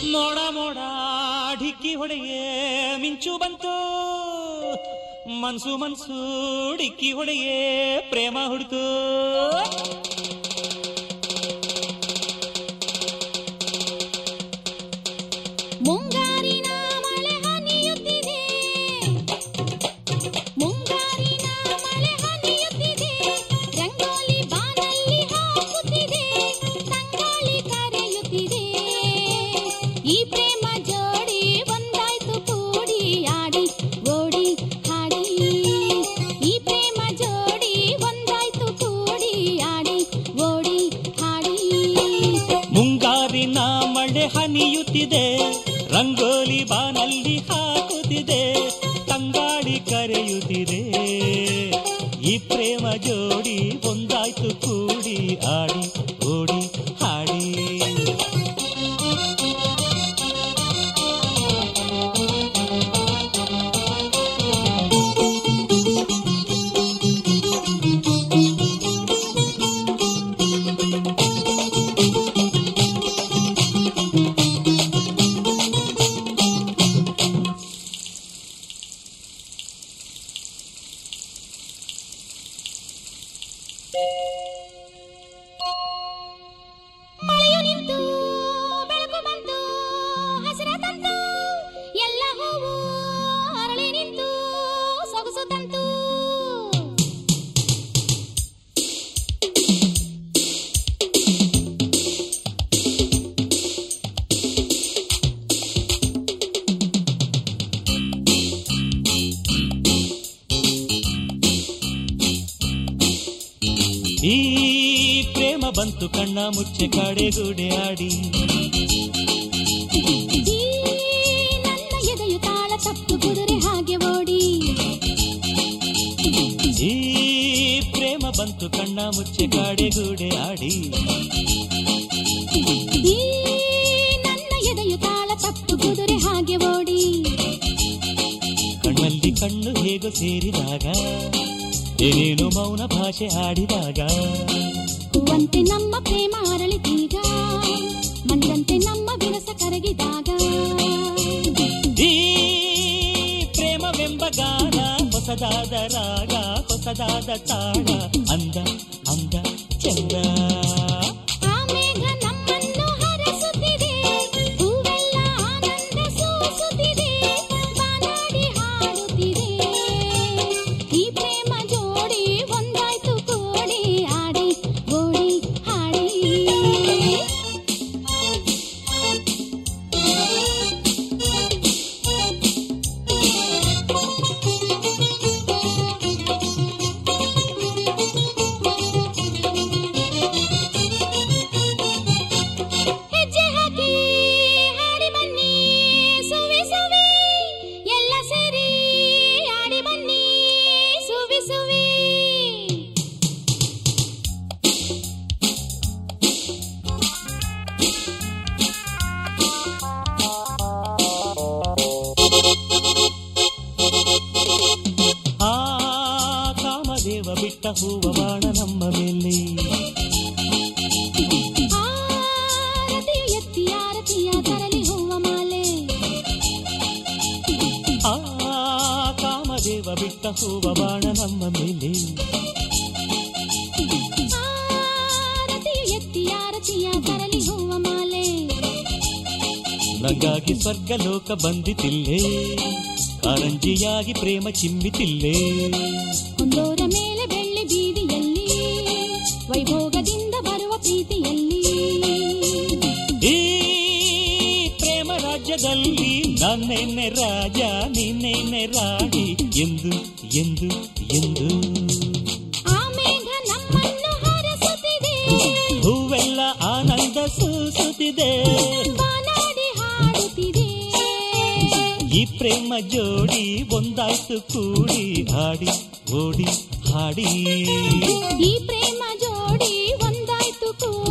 ಮೋಡ ಮೋಡ ಡಿಕ್ಕಿ ಹೊಡೆಯೇ ಮಿಂಚು ಬಂತು ಮನ್ಸು ಮನ್ಸು ಡಿಕ್ಕಿ ಹೊಡೆಯೇ ಪ್ರೇಮ ಹುಡ್ತು ಮುಂಗಾರಿನ ಮಳೆ ಹನಿಯುತ್ತಿದೆ ಮುಂಗಾರಿನ ಮಳೆ ಹನಿಯುತ್ತಿದೆ ರಂಗೋಲಿ ಬಾನಲ್ಲಿ ಹಾಕುತ್ತಿದೆ ತಂಗಾಳಿ ಕರೆಯುತ್ತಿದೆ ಈ ಪ್ರೇಮ ಜೋಡಿ ಒಂದಾಯ್ತು ಕೂಡಿ ಆಡಿ ಓಡಿ ಹಾಡಿ ಈ ಪ್ರೇಮ ಜೋಡಿ ಒಂದಾಯ್ತು ಕೂಡಿ ಆಡಿ ಓಡಿ ಹಾಡಿ ಮುಂಗಾರಿನ ಮಳೆ ಹನಿಯುತ್ತಿದೆ ರಂಗೋಲಿ ಬಾನಲ್ಲಿ ಹಾಕುತ್ತಿದೆ ತಂಗಾಳಿ ಕರೆಯುತ್ತಿದೆ ಈ ಪ್ರೇಮ ಜೋಡಿ ಒಂದಾಯ್ತು ಕೂಡಿ ಆಡಿ ಓಡಿ ಹಾಡಿ ಮಳೆಯು ನಿಂತು ಬೆಳಕು ಬಂತು ಹಸಿರ ತಂತು ಎಲ್ಲ ಹೂವು ಅರಳಿ ನಿಂತು ಸೊಗಸು ತಂತು ಈ ಪ್ರೇಮ ಬಂತು ಕಣ್ಣ ಮುಚ್ಚೆ ಕಡೆಗೂಡೆ ಆಡಿ ಈ ನನ್ನ ಎದೆಯು ತಾಳ ತಪ್ಪು ಕುದುರೆ ಹಾಗೆ ಓಡಿ ಈ ಪ್ರೇಮ ಬಂತು ಕಣ್ಣ ಮುಚ್ಚೆ ಕಡೆಗೂಡೆ ಆಡಿ ಈ ನನ್ನ ಎದೆಯು ತಾಳ ತಪ್ಪು ಕುದುರೆ ಹಾಗೆ ಓಡಿ ಕಣ್ಣಲ್ಲಿ ಕಣ್ಣು ಹೇಗೋ ಸೇರಿದಾಗ ಏನೇನು ಮೌನ ಭಾಷೆ ಆಡಿದಾಗ ಹೂವಂತೆ ನಮ್ಮ ಪ್ರೇಮ ಅರಳಿತೀಗ ಮಂದಂತೆ ನಮ್ಮ ವಿರಸ ಕರಗಿದಾಗ ಈ ಪ್ರೇಮವೆಂಬ ಗಾನ ಹೊಸದಾದ ರಾಗ ಹೊಸದಾದ ತಾಳ ಅಂದ ಅಂದ ಚಂದ ಆ ಮೇಘ ನಮ್ಮನ್ನು ಹರಸುತ್ತಿದೆ ಹೂವೆಲ್ಲ ಆನಂದ ಸೂಸುತ್ತಿದೆ ಬಾನಾಡಿ ಹಾಡುತ್ತಿದೆ ಈ ಪ್ರೇಮ ಜೋಡಿ ಒಂದಾಯ್ತು ಕೋಡಿ ಆಡಿ ಓಡಿ ಹಾಡಿ ಹೆಜ್ಜೆ ಹಾಕಿ ಹಾಡಿ ಬನ್ನಿ ಸುವಿ ಸುವಿ ಎಲ್ಲ ಸೇರಿ ಆಡಿ ಬನ್ನಿ ಸುವಿ ಸುವಿ ಆ ಕಾಮದೇವ ಬಿಟ್ಟ ಹೂವ ಬಾಣ ನಮ್ಮ ಮೇಲೆ ಆರತಿಯು ಎತ್ತಿ ಆರತಿಯ ತರಲಿ ಹೂವ ಮಾಲೆ ಆ ಕಾಮದೇವ ಬಿಟ್ಟ ಹೂವ ಬಾಣ ನಮ್ಮ ಮೇಲೆ ಆರತಿಯು ಎತ್ತಿ ಆರತಿಯ ತರಲಿ ಹೂವ ಮಾಲೆ ನಂಗಾಗಿ ಸ್ವರ್ಗ ಲೋಕ ಬಂದಿತಿಲ್ಲೇ ಕಾರಂಜಿಯಾಗಿ ಪ್ರೇಮ ಚಿಮ್ಮಿತಿಲ್ಲೇ ಕುಂದೋರ ಮೇಲೆ ಬೆಳ್ಳಿ ಬೀದಿಯಲ್ಲಿ ವೈಭೋಗದಿಂದ ಬರುವ ಪ್ರೀತಿಯಲ್ಲಿ ಈ ಪ್ರೇಮ ರಾಜ್ಯದಲ್ಲಿ ನನ್ನೆನ್ನೆ ರಾಜ ನಿನ್ನೆನ್ನೆ ರಾಣಿ ಎಂದು ಎಂದು ಎಂದು ಆ ಮೇಘ ನಮ್ಮನ್ನು ಹರಸುತ್ತಿದೆ ಹೂವೆಲ್ಲ ಆನಂದ ಸೂಸುತ್ತಿದೆ ಬಾನಾಡಿ ಹಾಡುತ್ತಿದೆ ಈ ಪ್ರೇಮ ಜೋಡಿ ಒಂದಾಯ್ತು ಕೂಡಿ ಹಾಡಿ ಓಡಿ ಹಾಡಿ ಈ ಪ್ರೇಮ ಜೋಡಿ ಒಂದಾಯ್ತು ಕೂಡ